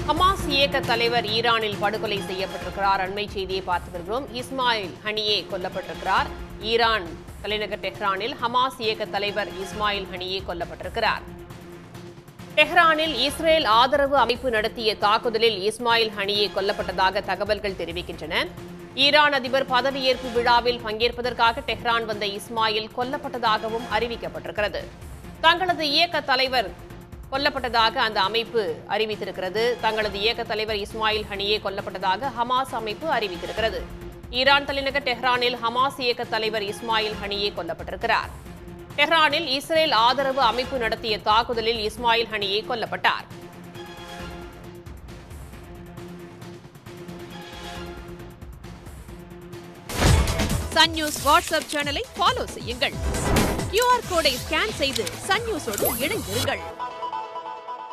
Hamas இயக்க தலைவர் ஈரானில் படுகொலை செய்யப்பட்டிருக்கிறார் அண்மை செய்தியை பார்த்து வருகிறோம் இஸ்மாயில் ஹனியே கொல்லப்பட்டிருக்கிறார் ஈரான் தலைநகர் டெஹ்ரானில் ஹமாஸ் இயக்க தலைவர் இஸ்மாயில் ஹனியே கொல்லப்பட்டிருக்கிறார் டெஹ்ரானில் இஸ்ரேல் ஆதரவு அமைப்பு நடத்திய தாக்குதலில் இஸ்மாயில் ஹனியே கொல்லப்பட்டதாக தகவல்கள் தெரிவிக்கின்றன ஈரான் அதிபர் பதவியேற்பு விழாவில் பங்கேற்பதற்காக டெஹ்ரான் வந்த இஸ்மாயில் கொல்லப்பட்டதாகவும் அறிவிக்கப்பட்டிருக்கிறது தங்களது இயக்க தலைவர் கொல்லப்பட்டதாக அந்த அமைப்பு அறிவித்திருக்கிறது தங்களது இயக்க தலைவர் இஸ்மாயில் ஹனியே கொல்லப்பட்டதாக ஹமாஸ் அமைப்பு அறிவித்திருக்கிறது ஈரான் தலைநகர் டெஹ்ரானில் ஹமாஸ் இயக்க தலைவர் இஸ்மாயில் ஹனியே கொல்லப்பட்டிருக்கிறார் டெஹ்ரானில் இஸ்ரேல் ஆதரவு அமைப்பு நடத்திய தாக்குதலில் இஸ்மாயில் ஹனியே கொல்லப்பட்டார் சன் நியூஸ் வாட்ஸ்அப் சேனலை ஃபாலோ செய்யுங்கள் கியூஆர் கோடை ஸ்கேன் செய்து சன் நியூஸோடு இணைந்திருங்கள்